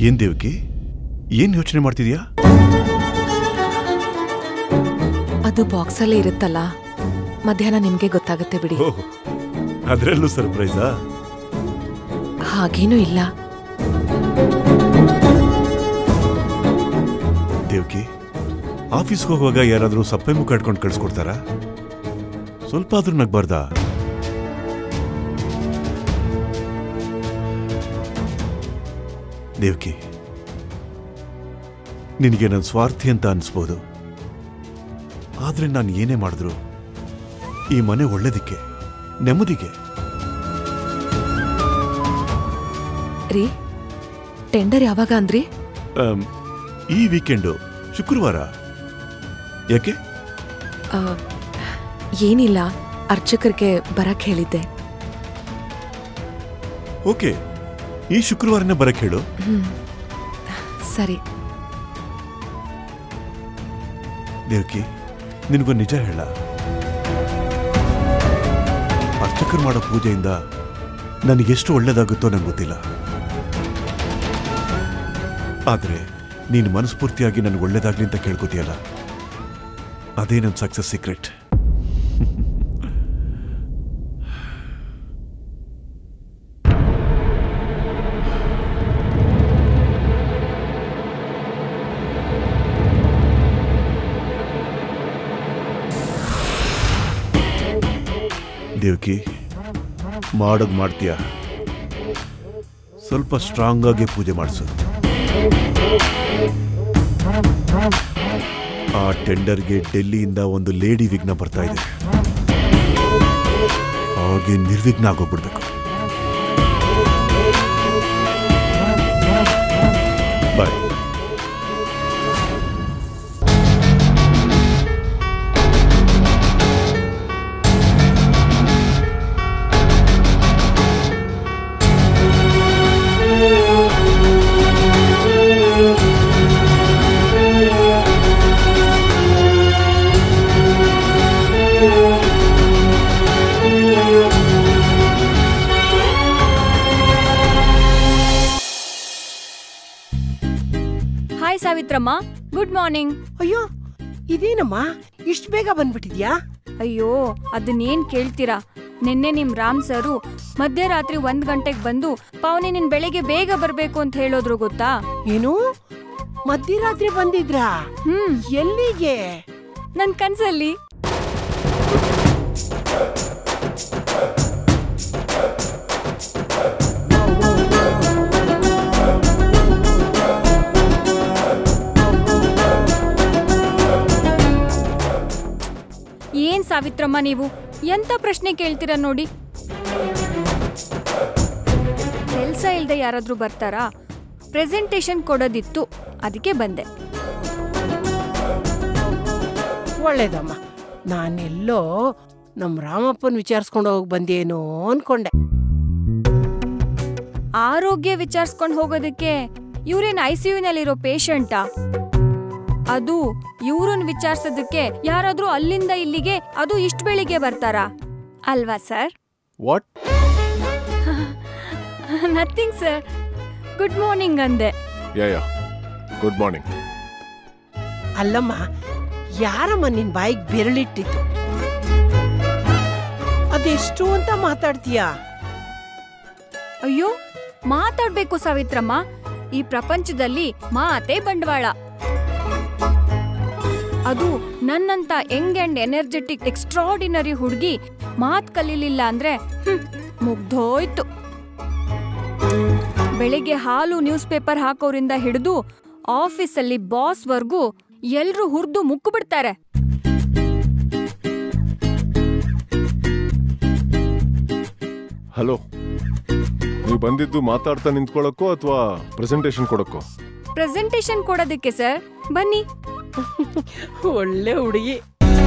ಏನ್ ದೇವಕಿ ಏನ್ ಯೋಚನೆ ಮಾಡ್ತಿದ್ಯಾ ಅದು ಬಾಕ್ಸಲ್ಲೇ ಇರುತ್ತಲ್ಲ ಮಧ್ಯಾಹ್ನ ನಿಮ್ಗೆ ಗೊತ್ತಾಗುತ್ತೆ ಬಿಡಿ ಓಹ್ ಅದ್ರಲ್ಲೂ ಸರ್ಪ್ರೈಸಾ ಹಾಗೇನೂ ಇಲ್ಲ ದೇವಕಿ ಆಫೀಸ್ಗೆ ಹೋಗುವಾಗ ಯಾರಾದರೂ ಸಪ್ಪೆ ಮುಖ ಇಟ್ಕೊಂಡು ಕಳ್ಸ್ಕೊಡ್ತಾರಾ ಸ್ವಲ್ಪ ಆದ್ರೂ ನಗ್ಬಾರ್ದಾ ದೇವಕಿ ನಿನಗೆ ನನ್ನ ಸ್ವಾರ್ಥಿ ಅಂತ ಅನ್ಸ್ಬೋದು ಆದ್ರೆ ನಾನು ಏನೇ ಮಾಡಿದ್ರು ಈ ಮನೆ ಒಳ್ಳೇದಕ್ಕೆ ನೆಮ್ಮದಿಗೆ ರೀ ಟೆಂಡರ್ ಯಾವಾಗ ಅಂದ್ರಿ ಆಮ್, ಈ ವೀಕೆಂಡು ಶುಕ್ರವಾರ ಯಾಕೆ ಆ, ಏನಿಲ್ಲ ಅರ್ಚಕರಿಗೆ ಬರಕ್ ಹೇಳಿದ್ದೆ ಓಕೆ ಈ ಶುಕ್ರವಾರನೇ ಬರಕ್ ಹೇಳು ಸರಿ ದೇವಕಿ ನಿನಗೊಂದು ನಿಜ ಹೇಳ ಅರ್ಚಕರು ಮಾಡೋ ಪೂಜೆಯಿಂದ ನನಗೆಷ್ಟು ಒಳ್ಳೇದಾಗುತ್ತೋ ನಂಗೆ ಗೊತ್ತಿಲ್ಲ ಆದ್ರೆ ನೀನು ಮನಸ್ಫೂರ್ತಿಯಾಗಿ ನನಗೆ ಒಳ್ಳೇದಾಗ್ಲಿ ಅಂತ ಕೇಳ್ಕೊತೀಯಲ್ಲ ಅದೇ ನನ್ನ ಸಕ್ಸಸ್ ಸೀಕ್ರೆಟ್ ದೇವಕಿ ಮಾಡೋದು ಮಾಡ್ತೀಯ ಸ್ವಲ್ಪ ಸ್ಟ್ರಾಂಗ್ ಆಗಿ ಪೂಜೆ ಮಾಡಿಸು ಆ ಟೆಂಡರ್ಗೆ ಡೆಲ್ಲಿಯಿಂದ ಒಂದು ಲೇಡಿ ವಿಘ್ನ ಬರ್ತಾ ಇದೆ ಹಾಗೆ ನಿರ್ವಿಘ್ನ ಆಗೋಗ್ಬಿಡ್ಬೇಕು bye hi Savitramma good morning ಅಯ್ಯೋ ಇದೇನಮ್ಮ ಇಷ್ಟು ಬೇಗ ಬಂದ್ಬಿಟ್ಟಿದ್ಯಾ ಅಯ್ಯೋ ಅದನ್ನೇನ್ ಕೇಳ್ತೀರಾ ನಿನ್ನೆ ನಿಮ್ ರಾಮ್ ಸರು ಮಧ್ಯರಾತ್ರಿ ಒಂದ್ ಗಂಟೆಗ್ ಬಂದು ಪಾವನಿ ನಿನ್ ಬೆಳಿಗ್ಗೆ ಬೇಗ ಬರ್ಬೇಕು ಅಂತ ಹೇಳೋದ್ರು ಗೊತ್ತಾ ಏನು ಮಧ್ಯರಾತ್ರಿ ಬಂದಿದ್ರಾ ಹ್ಮ್ ಎಲ್ಲಿಗೆ ನನ್ ಕನ್ಸಲ್ಲಿ ಏನ್ ಸಾವಿತ್ರಮ್ಮ ನೀವು ಎಂತ ಪ್ರಶ್ನೆ ಕೇಳ್ತೀರಾ ನೋಡಿ ಕೆಲ್ಸ ಇಲ್ದೆ ಯಾರಾದ್ರೂ ಬರ್ತಾರಾ ಪ್ರೆಸೆಂಟೇಶನ್ ಕೊಡೋದಿತ್ತು ಅದಕ್ಕೆ ಬಂದೆ ಒಳ್ಳೇದಮ್ಮ ನಾನೆಲ್ಲೋ ನಮ್ ರಾಮಪ್ಪನ್ ವಿಚಾರಿಸ್ಕೊಂಡು ಹೋಗಿ ಬಂದೇನೋ ಅನ್ಕೊಂಡೆ ಆರೋಗ್ಯ ವಿಚಾರಿಸ್ಕೊಂಡು ಹೋಗೋದಕ್ಕೆ ಇವ್ರೇನ್ ಐ ಸಿ ಯುನಲ್ಲಿರೋ ಪೇಷಂಟಾ ಅದು ಇವ್ರನ್ನ ವಿಚಾರಿಸೋದಕ್ಕೆ ಯಾರಾದ್ರೂ ಅಲ್ಲಿಂದ ಇಲ್ಲಿಗೆ ಅದು ಇಷ್ಟ ಬೆಳಿಗ್ಗೆ ಬರ್ತಾರಾ ಅಲ್ವಾ sir what nothing sir good morning ಅಂದೆ ಯಾ ಯಾ ಗುಡ್ ಮಾರ್ನಿಂಗ್ ಅಲ್ಲಮ್ಮ ಯಾರಮ್ಮ ನಿನ್ ಬಾಯಿಗೆ ಬೆರಳಿಟ್ಟಿತ್ತು ಅದೆಷ್ಟು ಅಂತ ಮಾತಾಡ್ತೀಯಾ ಅಯ್ಯೋ ಮಾತಾಡ್ಬೇಕು ಸಾವಿತ್ರಮ್ಮ ಈ ಪ್ರಪಂಚದಲ್ಲಿ ಮಾತೇ ಬಂಡವಾಳ ಅದು ನನ್ನಂತ ಯಂಗ್ ಅಂಡ್ ಎನರ್ಜೆಟಿಕ್ ಎಕ್ಸ್ಟ್ರಾಡಿನರಿ ಹುಡುಗಿ ಮಾತ್ ಕಲೀಲಿಲ್ಲ ಅಂದ್ರೆ ಹ್ಮ್, ಮುಗ್ದೋಯ್ತು ಬೆಳಿಗ್ಗೆ ಹಾಲು ನ್ಯೂಸ್ ಪೇಪರ್ ಹಾಕೋರಿಂದ ಹಿಡಿದು ಆಫೀಸಲ್ಲಿ ಬಾಸ್ವರ್ಗೂ ಎಲ್ರೂ ಹುರಿದು ಮುಕ್ಕು ಬಿಡ್ತಾರೆ ಹಲೋ ನೀವು ಬಂದಿದ್ದು ಮಾತಾಡ್ತಾ ನಿಂತ್ಕೊಳ್ಳೋಕ್ಕೋ ಅಥವಾ ಪ್ರೆಸೆಂಟೇಶನ್ ಕೊಡೋಕ್ಕೋ ಪ್ರೆಸೆಂಟೇಶನ್ ಕೊಡೋದಕ್ಕೆ ಸರ್ ಬನ್ನಿ ಒಳ್ಳೆ ಹುಡುಗಿ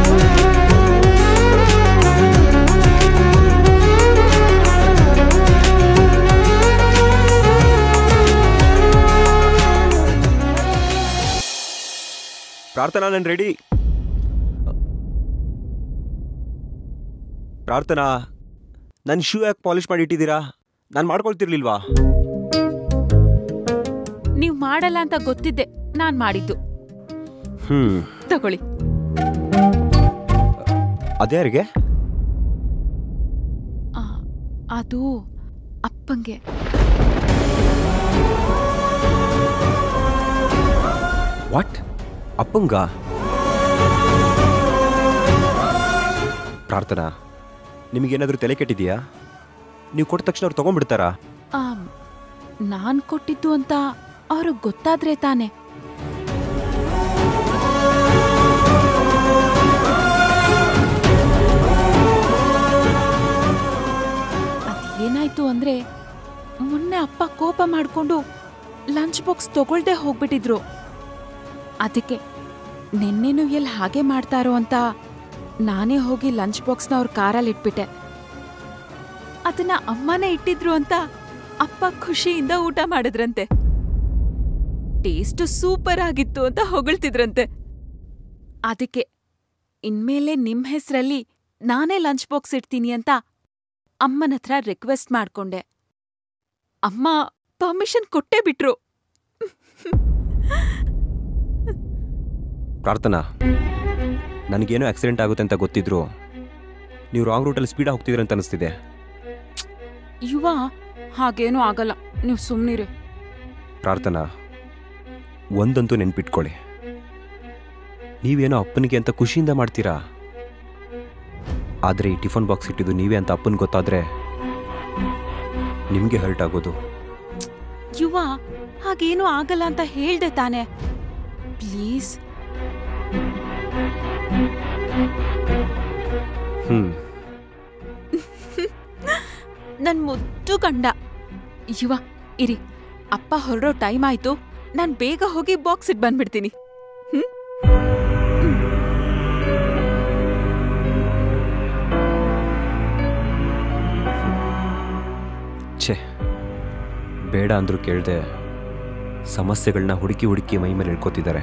ಪ್ರಾರ್ಥನಾ ನಾನು ರೆಡಿ ಪ್ರಾರ್ಥನಾ ನನ್ನ ಶೂ ಯಾಕೆ ಪಾಲಿಶ್ ಮಾಡಿ ಇಟ್ಟಿದ್ದೀರಾ ನಾನು ಮಾಡ್ಕೊಳ್ತಿರ್ಲಿಲ್ವಾ ನೀವ್ ಮಾಡಲ್ಲ ಅಂತ ಗೊತ್ತಿದ್ದೆ ನಾನ್ ಮಾಡಿದ್ದು ಹ್ಮ್ ತಗೊಳ್ಳಿ ಅದ್ಯಾರಿಗೆ ಆ, ಅದು ಅಪ್ಪಂಗೆ ವಾಟ್ ಅಪ್ಪಂಗ ಪ್ರಾರ್ಥನಾ ನಿಮಗೇನಾದ್ರೂ ತಲೆ ಕೆಟ್ಟಿದ್ಯಾ ನೀವು ಕೊಟ್ಟ ತಕ್ಷಣ ಅವ್ರು ತಗೊಂಡ್ಬಿಡ್ತಾರಾ ಆಮ್, ನಾನ್ ಕೊಟ್ಟಿದ್ದು ಅಂತ ಅವ್ರಿಗೆ ಗೊತ್ತಾದ್ರೆ ತಾನೆ ಅದೇನಾಯ್ತು ಅಂದ್ರೆ ಮೊನ್ನೆ ಅಪ್ಪ ಕೋಪ ಮಾಡ್ಕೊಂಡು ಲಂಚ್ ಬಾಕ್ಸ್ ತಗೊಳ್ದೆ ಹೋಗ್ಬಿಟ್ಟಿದ್ರು ಅದಕ್ಕೆ ನಿನ್ನೆನೂ ಎಲ್ಲಿ ಹಾಗೆ ಮಾಡ್ತಾರೋ ಅಂತ ನಾನೇ ಹೋಗಿ ಲಂಚ್ ಬಾಕ್ಸ್ನ ಅವ್ರ ಕಾರಲ್ಲಿ ಇಟ್ಬಿಟ್ಟೆ ಅದನ್ನ ಅಮ್ಮನೇ ಇಟ್ಟಿದ್ರು ಅಂತ ಅಪ್ಪ ಖುಷಿಯಿಂದ ಊಟ ಮಾಡಿದ್ರಂತೆ ಟೇಸ್ಟ್ ಸೂಪರ್ ಆಗಿತ್ತು ಅಂತ ಹೊಗಳ್ತಿದ್ರಂತೆ ಅದಕ್ಕೆ ಇನ್ಮೇಲೆ ನಿಮ್ ಹೆಸ್ರಲ್ಲಿ ನಾನೇ ಲಂಚ್ ಬಾಕ್ಸ್ ಇಡ್ತೀನಿ ಅಂತ ಅಮ್ಮನ ಹತ್ರ ರಿಕ್ವೆಸ್ಟ್ ಮಾಡ್ಕೊಂಡೆ ಅಮ್ಮ ಪರ್ಮಿಷನ್ ಕೊಟ್ಟೇ ಬಿಟ್ರು ಪ್ರಾರ್ಥನಾ ನನಗೇನೋ ಆಕ್ಸಿಡೆಂಟ್ ಆಗುತ್ತೆ ಅಂತ ಗೊತ್ತಿದ್ರು ನೀವು ರಾಂಗ್ ರೂಟಲ್ಲಿ ಸ್ಪೀಡ್ ಹೋಗ್ತಿದ್ರೆ ಅಂತ ಅನಿಸ್ತಿದೆ ಯುವ ಹಾಗೇನೂ ಆಗಲ್ಲ ನೀವು ಸುಮ್ನಿರಿ ಪ್ರಾರ್ಥನಾ ಒಂದಂತೂ ನೆನ್ಪಿಟ್ಕೊಳ್ಳಿ ನೀವೇನೋ ಅಪ್ಪನಿಗೆ ಅಂತ ಖುಷಿಯಿಂದ ಮಾಡ್ತೀರಾ ಆದರೆ ಈ ಟಿಫನ್ ಬಾಕ್ಸ್ ಇಟ್ಟಿದ್ದು ನೀವೇ ಅಂತ ಅಪ್ಪನಿಗೆ ಗೊತ್ತಾದ್ರೆ ನಿಮಗೆ ಹರ್ಟ್ ಆಗೋದು ಯುವ ಹಾಗೇನೂ ಆಗಲ್ಲ ಅಂತ ಹೇಳ್ದೆ ತಾನೆ ಪ್ಲೀಸ್ ಹ್ಞೂ ನನ್ ಮುದ್ದು ಗಂಡ ಯುವ ಇರಿ ಅಪ್ಪ ಹೊರಡೋ ಟೈಮ್ ಆಯ್ತು ನಾನ್ ಬೇಗ ಹೋಗಿ ಬಾಕ್ಸ್ ಇಟ್ ಬಂದ್ಬಿಡ್ತೀನಿ ಹ್ಮ್ ಛೇ ಬೇಡ ಅಂದ್ರೂ ಕೇಳ್ದೆ ಸಮಸ್ಯೆಗಳನ್ನ ಹುಡುಕಿ ಹುಡುಕಿ ಮೈ ಮೇಲೆ ಇಳ್ಕೊತಿದ್ದಾರೆ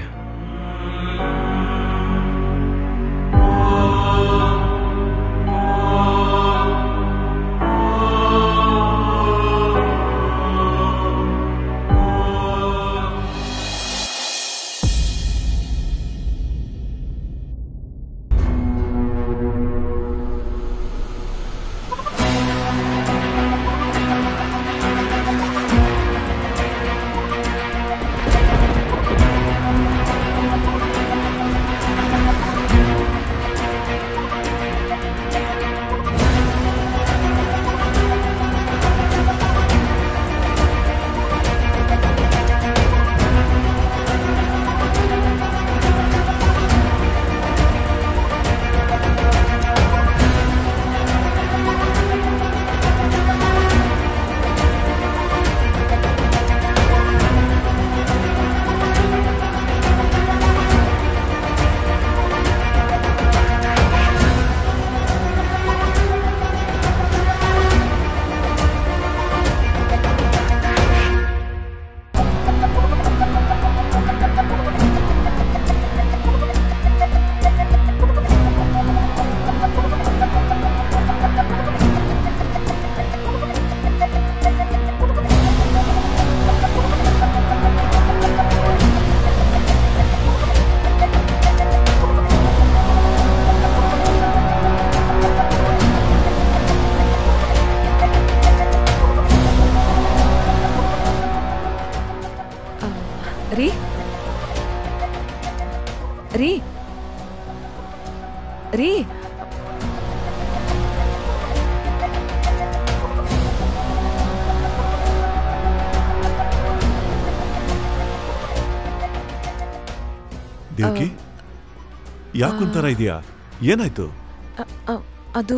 ರೀ ರೀ ರೀ ದೇವ್ಕಿ ಯಾಕೊಂಥರ ಇದೆಯಾ ಏನಾಯ್ತು ಅ- ಅ- ಅದು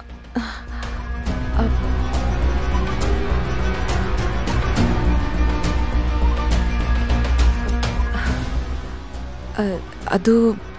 ಅ- ಅ- ಅದು